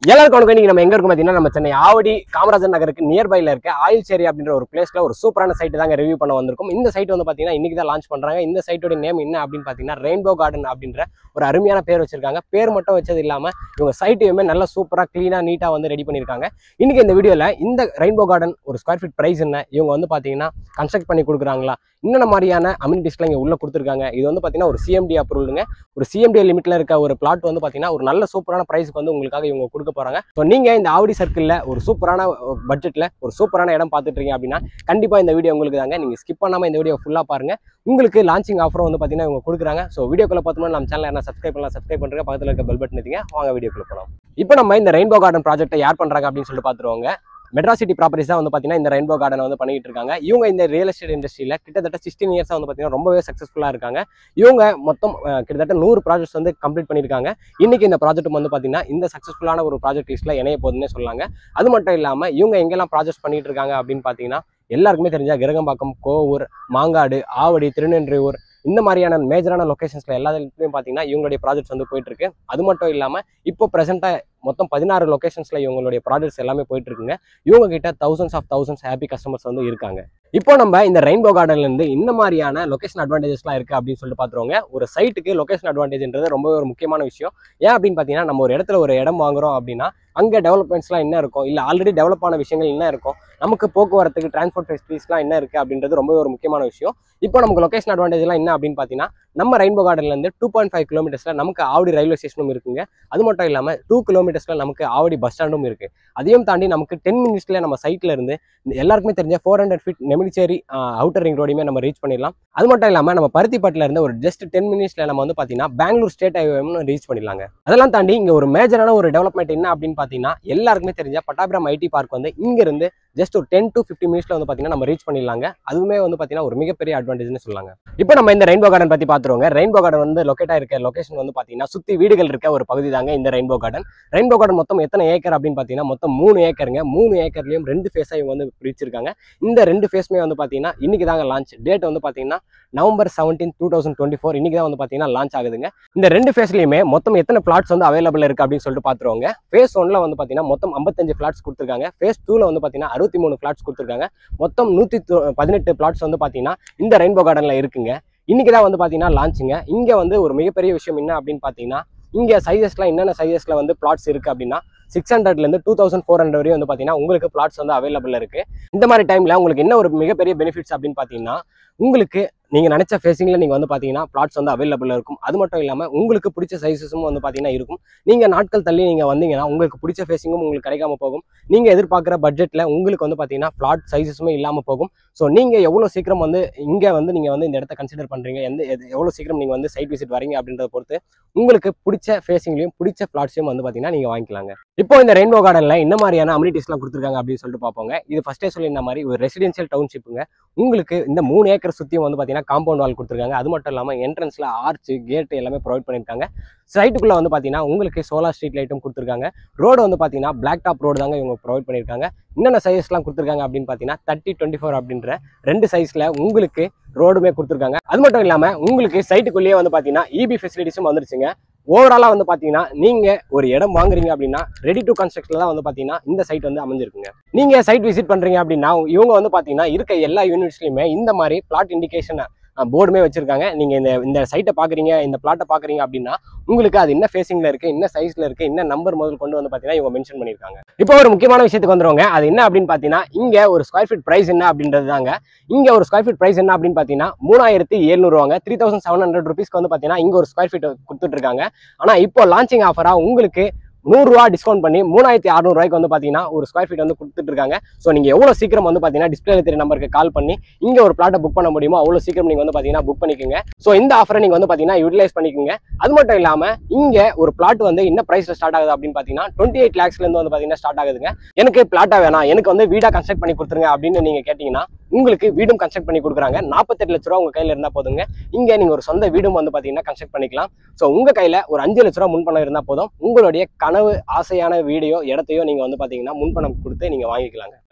எல்லாருக்கும் வணக்கம் இன்னைக்கு நம்ம எங்க இருக்கோம் பார்த்தீங்கன்னா நம்ம சென்னை ஆவடி காமராஜர் நகருக்கு நியர்பைல இருக்க ஆயில் சேரி அப்படின்ற ஒரு பிளேஸ்ல ஒரு சூப்பரான சைட் தாங்க ரிவ்யூ பண்ண வந்திருக்கும் இந்த சைட் வந்து பார்த்தீங்கன்னா இன்னைக்கு தான் லான்ச் பண்றாங்க இந்த சைட்டோட நேம் என்ன அப்படின்னு பார்த்தீங்கன்னா ரெயின்போ கார்டன் அப்படின்ற ஒரு அருமையான பேர் வச்சிருக்காங்க பேர் மட்டும் வச்சது இல்லாம இவங்க சைட்டையுமே நல்லா சூப்பரா கிளீனா நீட்டா வந்து ரெடி பண்ணியிருக்காங்க இன்னைக்கு இந்த வீடியோல இந்த ரெயின்போ கார்டன் ஒரு ஸ்கொயர் ஃபீட் பிரைஸ் என்ன இவங்க வந்து பார்த்தீங்கன்னா கன்ஸ்ட்ரக்ட் பண்ணி கொடுக்குறாங்களா என்னென்ன மாதிரியான அம்யூனிட்டிஸ்லாம் இங்கே உள்ள கொடுத்துருக்காங்க இது வந்து பார்த்தீங்கன்னா ஒரு சிஎம்டி அப்ரூவலுங்க ஒரு சிஎம்டி லிமிட்ல இருக்க ஒரு பிளாட் வந்து பார்த்தீங்கன்னா ஒரு நல்ல சூப்பரான ப்ரைஸ்க்கு வந்து உங்களுக்காக இவங்க கொடுக்க போறாங்க ஸோ நீங்க இந்த ஆவடி சர்க்கிளில் ஒரு சூப்பரான பட்ஜெட்ல ஒரு சூப்பரான இடம் பார்த்துட்டு இருக்கீங்க அப்படின்னா கண்டிப்பா இந்த வீடியோ உங்களுக்கு தாங்க நீங்க ஸ்கிப் பண்ணாம இந்த வீடியோ ஃபுல்லா பாருங்க உங்களுக்கு லான்ச்சிங் ஆஃபரும் வந்து பார்த்தீங்கன்னா இவங்க கொடுக்குறாங்க ஸோ வீடியோக்குள்ள பார்த்தோம்னா நம்ம சேனல் என்ன சப்ஸ்கிரைப் பண்ணலாம் சப்ஸ்கிரைப் பண்ணுங்க பக்கத்தில் இருக்க பெல் பட்டன் எடுத்தீங்க வாங்க வீடியோக்குள்ள போகலாம் இப்போ நம்ம இந்த ரெயின்போ கார்டன் ப்ராஜெக்ட்டை யார் பண்றாங்க அப்படின்னு சொல்லிட்டு பார்த்துருவாங்க மெட்ராசிட்டி ப்ராப்பர்ட்டிஸ் தான் வந்து பார்த்தீங்கன்னா இந்த ரெயின்போ கார்டன் வந்து பண்ணிட்டு இருக்காங்க இவங்க இந்த ரியல் எஸ்டேட் இண்டஸ்ட்ரியில் கிட்டத்தட்ட சிக்ஸ்டீன் இயர்ஸாக வந்து பார்த்தீங்கன்னா ரொம்பவே சக்ஸஸ்ஃபுல்லாக இருக்காங்க இவங்க மொத்தம் அஹ், கிட்டத்தட்ட நூறு ப்ராஜெக்ட்ஸ் வந்து கம்ப்ளீட் பண்ணியிருக்காங்க இன்னைக்கு இந்த ப்ராஜெக்ட் வந்து பார்த்தீங்கன்னா இந்த சக்ஸஸ்ஃபுல்லான ஒரு ப்ராஜெக்ட் லிஸ்ட்டில் இணைய போகுதுன்னே சொல்லாங்க அது மட்டும் இல்லாமல் இவங்க எங்கெல்லாம் ப்ராஜெக்ட்ஸ் பண்ணிட்டு இருக்காங்க அப்படின்னு பார்த்தீங்கன்னா எல்லாருக்குமே தெரிஞ்ச கிரகம்பாக்கம் கோவூர் மாங்காடு ஆவடி திருநென்றியூர் இந்த மாதிரியான மேஜரான லொகேஷன்ஸ்ல எல்லா இடத்துலையும் பார்த்தீங்கன்னா இவங்களுடைய ப்ராஜெக்ட்ஸ் வந்து போயிட்டு இருக்கு அது மட்டும் இல்லாமல் இப்போ ப்ரெசென்ட்டாக மொத்தம் பதினாறு லொகேஷன்ஸ்ல இவங்களுடைய ப்ராஜெக்ட்ஸ் எல்லாமே போயிட்டு இருக்குங்க இவங்க கிட்ட thousands of thousands happy customers வந்து இருக்காங்க இப்போ நம்ம இந்த ரெயின்போ கார்டன்ல இருந்து இந்த மாதிரியான லொகேஷன் அட்வான்டேஜஸ்லாம் இருக்கு அப்படின்னு சொல்லிட்டு பார்த்துருவாங்க ஒரு சைட்டுக்கு லொகேஷன் அட்வான்டேஜ்ன்றது ரொம்பவே ஒரு முக்கியமான விஷயம் ஏன் அப்படின்னு பார்த்தீங்கன்னா நம்ம ஒரு இடத்துல ஒரு இடம் வாங்குறோம் அப்படின்னா அங்கே டெவலப்மெண்ட்ஸ்லாம் என்ன இருக்கும் இல்லை ஆல்ரெடி டெவலப் ஆன விஷயங்கள் என்ன இருக்கும் நமக்கு போக்குவரத்துக்கு டிரான்ஸ்போர்ட் ஃபெசிலிட்டிஸ்லாம் என்ன இருக்குது அப்படின்றது ரொம்பவே ஒரு முக்கியமான விஷயம் இப்போ நமக்கு லொகேஷன் அட்வான்டேஜ்லாம் என்ன அப்படின்னு பார்த்தீங்கன்னா நம்ம ரெயின்போ கார்டன்லேருந்து டூ பாயிண்ட் ஃபைவ் கிலோமீட்டர்ஸில் நமக்கு ஆவடி ரயில்வே ஸ்டேஷனும் இருக்குங்க அது மட்டும் இல்லாமல் டூ கிலோமீட்டர்ஸில் நமக்கு ஆவடி பஸ் ஸ்டாண்டும் இருக்குது அதையும் தாண்டி நமக்கு டென் மினிட்ஸ்ல நம்ம சைட்ல இருந்து எல்லாருக்குமே தெரிஞ்ச four hundred feet Nemilichery outer ring ரோடையுமே நம்ம ரீச் பண்ணிடலாம் அது மட்டும் இல்லாமல் நம்ம பருத்திப்பட்டில் இருந்து ஒரு ஜஸ்ட் டென் மினிட்ஸ்ல நம்ம வந்து பார்த்தீங்கன்னா பெங்களூர் ஸ்டேட் ஹைவேன்னு ரீச் பண்ணிடலாங்க அதெல்லாம் தாண்டி இங்கே ஒரு மேஜரான ஒரு டெவலப்மெண்ட் என்ன அப்படின்னு பார்த்தீங்கன்னா எல்லாருக்குமே தெரிஞ்ச பட்டாபிராம் ஐடி பார்க் வந்து இங்கிருந்து ஜஸ்ட் ஒரு டென் டு ஃபிஃப்டி மினிட்ஸ்ல வந்து பார்த்தீங்கன்னா நம்ம ரீச் பண்ணிடலாங்க அதுவுமே வந்து பார்த்தீங்கன்னா ஒரு மிகப்பெரிய அட்வான்டேஜ்னு சொல்லலாங்க இப்போ நம்ம இந்த ரெயின்போ கார்டன் பற்றி பார்த்துருவோங்க ரெயின்போ கார்டன் வந்து லொக்கேட் ஆயிருக்க லொகேஷன் வந்து பார்த்தீங்கன்னா சுற்றி வீடுகள் இருக்க ஒரு பகுதி தாங்க இந்த ரெயின்போ கார்டன் ரெயின்போ கார்டன் மொத்தம் எத்தனை ஏக்கர் அப்படின்னு பார்த்தீங்கன்னா மொத்தம் மூணு ஏக்கருங்க மூணு ஏக்கர்லையும் ரெண்டு ஃபேஸாக இவங்க வந்து பிரிச்சிருக்காங்க இந்த ரெண்டு ஃபேஸுமே வந்து பார்த்தீங்கன்னா இன்னைக்கு தாங்க லான்ச் டேட் வந்து பார்த்தீங்கன்னா November seventeen two thousand twenty four இன்னைக்கு தான் வந்து பார்த்தீங்கன்னா லான்ச் ஆகுதுங்க இந்த ரெண்டு ஃபேஸ்லையுமே மொத்தம் எத்தனை பிளாட்ஸ் வந்து அவைலபிள் இருக்கு அப்படின்னு சொல்லிட்டு பார்த்துருவாங்க ஃபேஸ் ஒன்ல வந்து பார்த்தீங்கன்னா மொத்தம் ஐம்பத்தஞ்சு பிளாட்ஸ் கொடுத்துருக்காங்க ஃபேஸ் டூவில் வந்து பார்த்தீங்கன்னா அறுபத்தி மூணு பிளாட்ஸ் கொடுத்துருக்காங்க மொத்தம் நூற்றி பதினெட்டு பிளாட்ஸ் வந்து பார்த்தீங்கன்னா இந்த ரெயின்போ கார்டனில் இருக்குங்க இன்னைக்கு தான் வந்து பார்த்தீங்கன்னா லான்ச்சுங்க இங்கே வந்து ஒரு மிகப்பெரிய விஷயம் என்ன அப்படின்னு பார்த்தீங்கன்னா இங்கே சைஸஸ்லாம் என்னென்ன சைஸஸில் வந்து பிளாட்ஸ் இருக்குது அப்படின்னா சிக்ஸ் ஹண்ட்ரட்லேருந்து டூ தௌசண்ட் ஃபோர் ஹண்ட்ரட் வரையும் வந்து பார்த்தீங்கன்னா உங்களுக்கு பிளாட்ஸ் வந்து அவைலபிள் இருக்குது இந்த மாதிரி டைமில் உங்களுக்கு என்ன ஒரு மிகப்பெரிய பெனிஃபிட்ஸ் அப்படின்னு பார்த்தீங்கன்னா உங்களுக்கு நீங்கள் நினச்ச ஃபேஸிங்கில் நீங்கள் வந்து பார்த்தீங்கன்னா பிளாட்ஸ் வந்து அவைலபிள் இருக்கும் அது மட்டும் இல்லாமல் உங்களுக்கு பிடிச்ச சைஸஸும் வந்து பார்த்தீங்கன்னா இருக்கும் நீங்கள் நாட்கள் தள்ளி நீங்கள் வந்தீங்கன்னா உங்களுக்கு பிடிச்ச ஃபேஸிங்கும் உங்களுக்கு கிடைக்காம போகும் நீங்கள் எதிர்பார்க்குற பட்ஜெட்டில் உங்களுக்கு வந்து பார்த்தீங்கன்னா பிளாட் சைஸஸுமே இல்லாமல் போகும் ஸோ நீங்கள் எவ்வளோ சீக்கிரம் வந்து இங்கே வந்து நீங்கள் வந்து இந்த இடத்த கன்சிடர் பண்ணுறீங்க எந்த எது- எவ்வளோ சீக்கிரம் நீங்கள் வந்து சைட் விசிட் வரீங்க அப்படின்றத பொறுத்து உங்களுக்கு பிடிச்ச ஃபேஸிங்லையும் பிடிச்ச பிளாட்ஸையும் வந்து பார்த்தீங்கன்னா நீங்கள் வாங்கிக்கலாங்க இப்போ இந்த ரெயின்போ கார்டனில் என்ன மாதிரியான அம்யூனிட்டிஸ்லாம் கொடுத்துருக்காங்க அப்படின்னு சொல்லிட்டு பார்ப்போங்க இது ஃபஸ்ட்டே சொல்லியிருந்த மாதிரி ஒரு ரெசிடென்ஷியல் டவுன்ஷிப்புங்க உங்களுக்கு இந்த மூணு ஏக்கர் சுற்றியும் வந்து பார்த்தீங்கன்னா காம்பவுண்ட் வால் கொடுத்துருக்காங்க அது மட்டும் இல்லாமல் என்ட்ரன்ஸில் ஆர்ச் கேட் எல்லாமே ப்ரொவைட் பண்ணியிருக்காங்க சைட்டுக்குள்ளே வந்து பார்த்தீங்கன்னா உங்களுக்கு சோலார் ஸ்ட்ரீட் லைட்டும் கொடுத்துருக்காங்க ரோடு வந்து பார்த்தீங்கன்னா பிளாக் டாப் ரோடு தாங்க இவங்க ப்ரொவைட் பண்ணியிருக்காங்க என்னென்ன சைஸ்லாம் கொடுத்துருக்காங்க அப்படின்னு பார்த்தீங்கன்னா தேர்ட்டி டுவெண்ட்டி ஃபோர் அப்படின்ற ரெண்டு சைஸில் உங்களுக்கு ரோடுமே கொடுத்துருக்காங்க அது மட்டும் இல்லாமல் உங்களுக்கு சைட்டுக்குள்ளேயே வந்து பார்த்தீங்கன்னா இபி ஃபெசிலிட்டிஸும் வந்துருச்சுங்க ஓவராலாக வந்து பார்த்தீங்கன்னா நீங்கள் ஒரு இடம் வாங்குறீங்க அப்படின்னா ரெடி டு கன்ஸ்ட்ரக்ஷனில் தான் வந்து பார்த்தீங்கன்னா இந்த சைட் வந்து அமைஞ்சிருக்குங்க நீங்கள் சைட் விசிட் பண்ணுறீங்க அப்படின்னா இவங்க வந்து பார்த்தீங்கன்னா இருக்க எல்லா யூனிட்ஸ்லையுமே இந்த மாதிரி பிளாட் இண்டிகேஷன் போர்டுமே வச்சிருக்காங்க நீங்க இந்த இந்த சைட்டை பாக்குறீங்க இந்த பிளாட்டை பாக்குறீங்க அப்படின்னா உங்களுக்கு அது என்ன ஃபேசிங்ல இருக்கு என்ன சைஸ்ல இருக்கு என்ன நம்பர் முதல் கொண்டு வந்து பாத்தீங்கன்னா இவங்க மென்ஷன் பண்ணிருக்காங்க இப்போ ஒரு முக்கியமான விஷயத்துக்கு வந்துருவாங்க அது என்ன அப்படின்னு பாத்தீங்கன்னா இங்க ஒரு ஸ்கொயர் ஃபீட் பிரைஸ் என்ன அப்படின்றது தாங்க இங்க ஒரு ஸ்கொயர் ஃபீட் பிரைஸ் என்ன அப்படின்னு பாத்தீங்கன்னா மூணாயிரத்தி எழுநூறுவாங்க த்ரீ தௌசண்ட் செவன் ஹண்ட்ரட் ருபீஸ்க்கு வந்து பாத்தீங்கன்னா இங்க ஒரு ஸ்கொயர் ஃபீட் கொடுத்துட்டு இருக்காங்க ஆனா இப்போ லான்ச்சிங் ஆஃபரா உங்களுக்கு நூறுரூவா டிஸ்கவுண்ட் பண்ணி மூணாயிரத்தி அறுநூறுவாய்க்கு வந்து பார்த்தீங்கன்னா ஒரு ஸ்கொயர் ஃபீட் வந்து கொடுத்துட்டு இருக்காங்க ஸோ நீங்கள் எவ்வளோ சீக்கிரம் வந்து பார்த்தீங்கன்னா டிஸ்பிளே தெரிய நம்பருக்கு கால் பண்ணி இங்கே ஒரு பிளாட்டை புக் பண்ண முடியுமோ அவ்வளோ சீக்கிரம் நீங்கள் வந்து பார்த்தீங்கன்னா புக் பண்ணிக்கோங்க ஸோ இந்த ஆஃபரை நீங்கள் வந்து பார்த்தீங்கன்னா யூட்டிலைஸ் பண்ணிக்கோங்க அது மட்டும் இல்லாமல் இங்கே ஒரு பிளாட் வந்து என்ன ப்ரைஸில் ஸ்டார்ட் ஆகுது அப்படின்னு பார்த்தீங்கன்னா டுவெண்ட்டி எயிட் லேக்ஸ்லேருந்து வந்து பார்த்தீங்கன்னா ஸ்டார்ட் ஆகுதுங்க எனக்கு பிளாட்டா வேணாம் எனக்கு வந்து வீடாக கன்ஸ்ட்ரக்ட் பண்ணி கொடுத்துருங்க அப்படின்னு நீங்கள் கேட்டிங்கன்னா உங்களுக்கு வீடும் கன்ஸ்ட்ரக்ட் பண்ணி கொடுக்குறாங்க நாற்பத்தெட்டு லட்ச ரூபா உங்கள் கையில் இருந்தால் போதுங்க இங்கே நீங்கள் ஒரு சொந்த வீடும் வந்து பார்த்தீங்கன்னா கன்ஸ்ட்ரக்ட் பண்ணிக்கலாம் ஸோ உங்கள் கையில் ஒரு அஞ்சு லட்ச ரூபா முன்பணம் இருந்தால் போதும் உங்களுடைய கனவு ஆசையான வீடையோ இடத்தையோ நீங்கள் வந்து பார்த்தீங்கன்னா முன்பணம் கொடுத்து நீங்கள் வாங்கிக்கலாங்க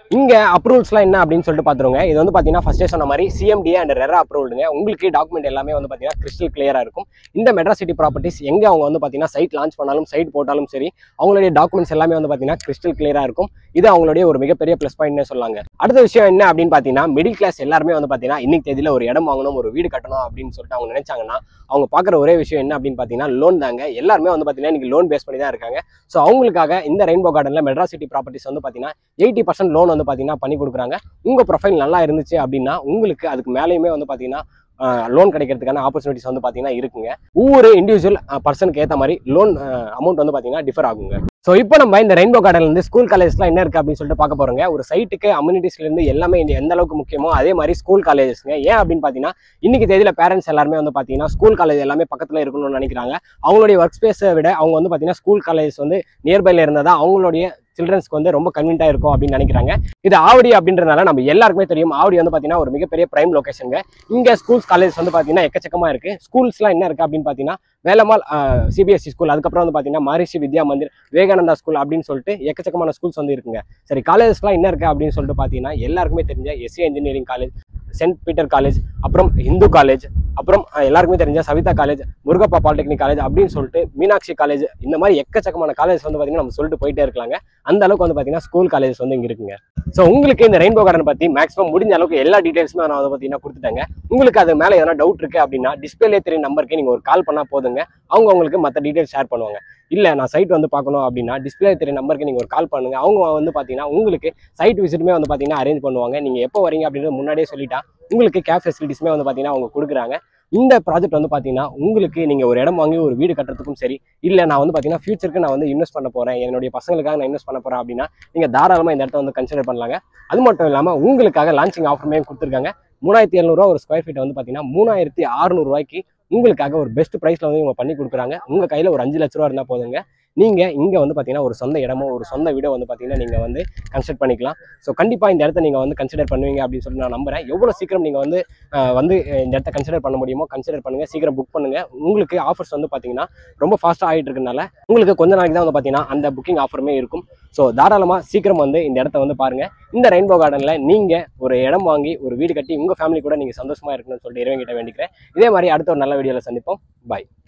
இங்க அப்ரூவல்ஸ்லாம் என்ன அப்படின்னு சொல்லிட்டு பாத்துருங்க இது வந்து பாத்தீங்கன்னா ஃபர்ஸ்டே சொன்ன மாதிரி சிஎம்டிஏ அண்ட் ரெரா அப்ரூவல்டுங்க உங்களுக்கு டாக்குமெண்ட் எல்லாமே வந்து பாத்தீங்கன்னா கிறிஸ்டல் கிளியரா இருக்கும் இந்த மெட்ரா சிட்டி ப்ராப்பர்ட்டிஸ் எங்க அவங்க வந்து பாத்தீங்கன்னா சைட் லான்ச் பண்ணாலும் சைட் போட்டாலும் சரி அவங்களுடைய டாக்குமெண்ட்ஸ் எல்லாமே வந்து பாத்தீங்கன்னா கிறிஸ்டல் கிளியரா இருக்கும் இது அவங்களுடைய ஒரு மிகப்பெரிய ப்ளஸ் பாயிண்ட்னே சொல்லாங்க அடுத்த விஷயம் என்ன அப்படின்னு பாத்தீங்கன்னா மிடில் கிளாஸ் எல்லாருமே வந்து பாத்தீங்கன்னா இன்னைக்கு தேதியில ஒரு இடம் வாங்கணும் ஒரு வீடு கட்டணும் அப்படின்னு சொல்லிட்டு அவங்க நினைச்சாங்கன்னா அவங்க பாக்குற ஒரே விஷயம் என்ன அப்படின்னு பாத்தீங்கன்னா லோன் தாங்க எல்லாருமே வந்து பாத்தீங்கன்னா இன்னைக்கு லோன் பேஸ் பண்ணி தான் இருக்காங்க ஸோ அவங்களுக்காக இந்த ரெயின்போ கார்டன்ல மெட்ரா சிட்டி ப்ராப்பர்ட்டிஸ் வந்து பாத்தீங்கன்னா எயிட்டி பர்சன்ட் லோன் வந்து பாத்தீங்கன்னா பண்ணி கொடுக்குறாங்க உங்க ப்ரொஃபைல் நல்லா இருந்துச்சு அப்படின்னா உங்களுக்கு அதுக்கு மேலேயுமே வந்து பாத்தீங்கன்னா லோன் கிடைக்கிறதுக்கான ஆப்பர்ச்சுனிட்டிஸ் வந்து பாத்தீங்கன்னா இருக்குங்க ஒவ்வொரு இண்டிவிஜுவல் பர்சனுக்கு ஏற்ற மாதிரி லோன் அமௌண்ட் வந்து பாத்தீங்கன்னா டிஃபர் ஆகுங்க ஸோ இப்போ நம்ம இந்த ரெயின்போ கார்டன்ல இருந்து ஸ்கூல் காலேஜ்லாம் என்ன இருக்கு அப்படின்னு சொல்லிட்டு பார்க்க போறோங்க ஒரு சைட்டுக்கு அம்யூனிட்டிஸ்ல இருந்து எல்லாமே இந்த எந்த அளவுக்கு முக்கியமோ அதே மாதிரி ஸ்கூல் காலேஜஸ்ங்க ஏன் அப்படின்னு பாத்தீங்கன்னா இன்னைக்கு தேதியில பேரண்ட்ஸ் எல்லாருமே வந்து பாத்தீங்கன்னா ஸ்கூல் காலேஜ் எல்லாமே பக்கத்துல இருக்கணும்னு நினைக்கிறாங்க அவங்களுடைய ஒர்க் ஸ்பேஸை விட அவங்க வந்து பாத்தீங்கன்னா ஸ்கூல் காலேஜ் வந்து நியர்பைல இருந்தால் அவங்களுடைய சில்ட்ரன்ஸ்க்கு வந்து ரொம்ப கன்வீன்ட்டா இருக்கும் அப்படின்னு நினைக்கிறாங்க இது ஆவடி அப்படின்றனால நம்ம எல்லாருக்குமே தெரியும் ஆவடி வந்து பாத்தீங்கன்னா ஒரு மிகப்பெரிய பிரைம் லொகேஷனுங்க இங்க ஸ்கூல்ஸ் காலேஜ் வந்து பாத்தீங்கன்னா எக்கச்சக்கமா இருக்கு ஸ்கூல்ஸ்லாம் என்ன இருக்கு அப்படின்னு பாத்தீங்கன்னா வேலம்மாள் சிபிஎஸ்சி ஸ்கூல் அதுக்கப்புறம் வந்து பாத்தீங்கன்னா மகரிஷி வித்யா மந்திர் விவேகானந்தா ஸ்கூல் அப்படின்னு சொல்லிட்டு எக்கச்சக்கமான ஸ்கூல்ஸ் வந்து இருக்குங்க சரி காலேஜஸ்லாம் என்ன இருக்கு அப்படின்னு சொல்லிட்டு பாத்தீங்கன்னா எல்லாருக்குமே தெரிஞ்ச SC engineering college saint Peter college அப்புறம் இந்து காலேஜ் அப்புறம் அஹ், எல்லாருக்குமே தெரிஞ்ச Saveetha college Murugappa polytechnic college அப்படின்னு சொல்லிட்டு மீனாட்சி காலேஜ் இந்த மாதிரி எக்கச்சக்கமான காலேஜ் வந்து பாத்தீங்கன்னா நம்ம சொல்லிட்டு போயிட்டே இருக்கலாங்க அந்த அளவுக்கு வந்து பாத்தீங்கன்னா ஸ்கூல் காலேஜஸ் வந்து இங்க இருக்குங்க ஸோ உங்களுக்கு இந்த ரெயின்போ கார்டன் பத்தி மேக்ஸிமம் முடிஞ்ச அளவுக்கு எல்லா டீடைல்ஸுமே நான் அதை பார்த்தீங்கன்னா கொடுத்துட்டேங்க உங்களுக்கு அது மேலே எதனா டவுட் இருக்கு அப்படின்னா டிஸ்பிளே தெரிய நம்பருக்கு நீங்க ஒரு கால் பண்ணா போதுங்க அவங்க உங்களுக்கு மற்ற டீடைல்ஸ் ஷேர் பண்ணுவாங்க இல்ல நான் சைட் வந்து பார்க்கணும் அப்படின்னா டிஸ்பிளே தெரிய நம்பருக்கு நீங்க ஒரு கால் பண்ணுங்க அவங்க வந்து பாத்தீங்கன்னா உங்களுக்கு சைட் விசிட்டுமே வந்து பாத்தீங்கன்னா அரேஞ்ச் பண்ணுவாங்க நீங்க எப்போ வரீங்க அப்படின்றது முன்னாடியே சொல்லிட்டா உங்களுக்கு கேப் ஃபெசிலிட்டிஸ்மே வந்து பாத்தீங்கன்னா அவங்க கொடுக்குறாங்க இந்த ப்ராஜெக்ட் வந்து பாத்தீங்கன்னா உங்களுக்கு நீங்க ஒரு இடம் வாங்கி ஒரு வீடு கட்டுறதுக்கும் சரி இல்ல நான் வந்து பாத்தீங்கன்னா ஃபியூச்சருக்கு நான் வந்து இன்வெஸ்ட் பண்ண போறேன் என்னுடைய பசங்களுக்காக நான் இன்வெஸ்ட் பண்ண போறேன் அப்படின்னா நீங்க தாராளமா இந்த இடத்த வந்து கன்சிடர் பண்ணலாங்க அது மட்டும் இல்லாம உங்களுக்காக லான்ச்சிங் ஆஃபருமே கொடுத்துருக்காங்க மூணாயிரத்தி எழுநூறுவா ஒரு ஸ்கொயர் ஃபீட் வந்து பாத்தீங்கன்னா மூணாயிரத்தி அறுநூறுவாய்க்கு உங்களுக்காக ஒரு பெஸ்ட் ப்ரைஸ்ல வந்து இவங்க பண்ணி கொடுக்குறாங்க உங்க கையில ஒரு அஞ்சு லட்ச ரூபா இருந்தா போதுங்க நீங்க இங்க வந்து பாத்தீங்கன்னா ஒரு சொந்த இடமோ ஒரு சொந்த வீடோ வந்து பாத்தீங்கன்னா நீங்க வந்து கன்சிடர் பண்ணிக்கலாம் ஸோ கண்டிப்பா இந்த இடத்த நீங்க வந்து கன்சிடர் பண்ணுவீங்க அப்படின்னு சொல்லி நான் நம்புறேன் எவ்வளவு சீக்கிரம் நீங்க வந்து அஹ், வந்து இந்த இடத்த கன்சிடர் பண்ண முடியுமோ கன்சிடர் பண்ணுங்க சீக்கிரம் புக் பண்ணுங்க உங்களுக்கு ஆஃபர்ஸ் வந்து பாத்தீங்கன்னா ரொம்ப ஃபாஸ்ட்டாக ஆகிட்டு இருக்கனால உங்களுக்கு கொஞ்ச நாளைக்கு தான் வந்து பாத்தீங்கன்னா அந்த புக்கிங் ஆஃபருமே இருக்கும் ஸோ தாராளமா சீக்கிரம் வந்து இந்த இடத்த வந்து பாருங்க இந்த ரெயின்போ கார்டன்ல நீங்க ஒரு இடம் வாங்கி ஒரு வீடு கட்டி உங்க ஃபேமிலி கூட நீங்க சந்தோஷமா இருக்கணும்னு சொல்லிட்டு இறைவன் கிட்ட வேண்டிக்கிறேன் இதே மாதிரி அடுத்த ஒரு நல்ல வீடியோல சந்திப்போம் பாய்